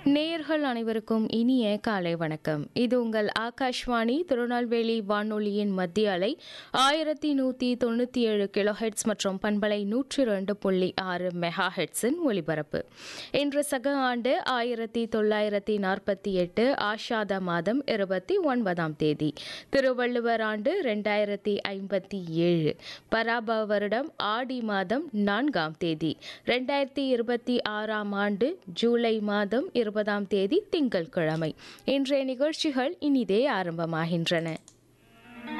நேயர்கள் அனைவருக்கும் இனிய காலை வணக்கம் இது உங்கள் ஆகாஷ்வாணி திருநெல்வேலி வானொலியின் மத்திய அலை ஆயிரத்தி நூற்றி தொண்ணூற்றி ஏழு கிலோஹெட்ஸ் மற்றும் பண்பலை நூற்றி ரெண்டு புள்ளி ஆறு மெகா ஹெட்ஸின் ஒலிபரப்பு இன்று சக ஆண்டு ஆயிரத்தி தொள்ளாயிரத்தி நாற்பத்தி எட்டு ஆஷாத மாதம் இருபத்தி ஒன்பதாம் தேதி திருவள்ளுவர் ஆண்டு ரெண்டாயிரத்தி ஐம்பத்தி ஏழு பராப வருடம் ஆடி மாதம் நான்காம் தேதி ரெண்டாயிரத்தி இருபத்தி ஆறாம் ஆண்டு ஜூலை மாதம் இருபதாம் தேதி திங்கட்கிழமை இன்றைய நிகழ்ச்சிகள் இனிதே ஆரம்பமாகின்றன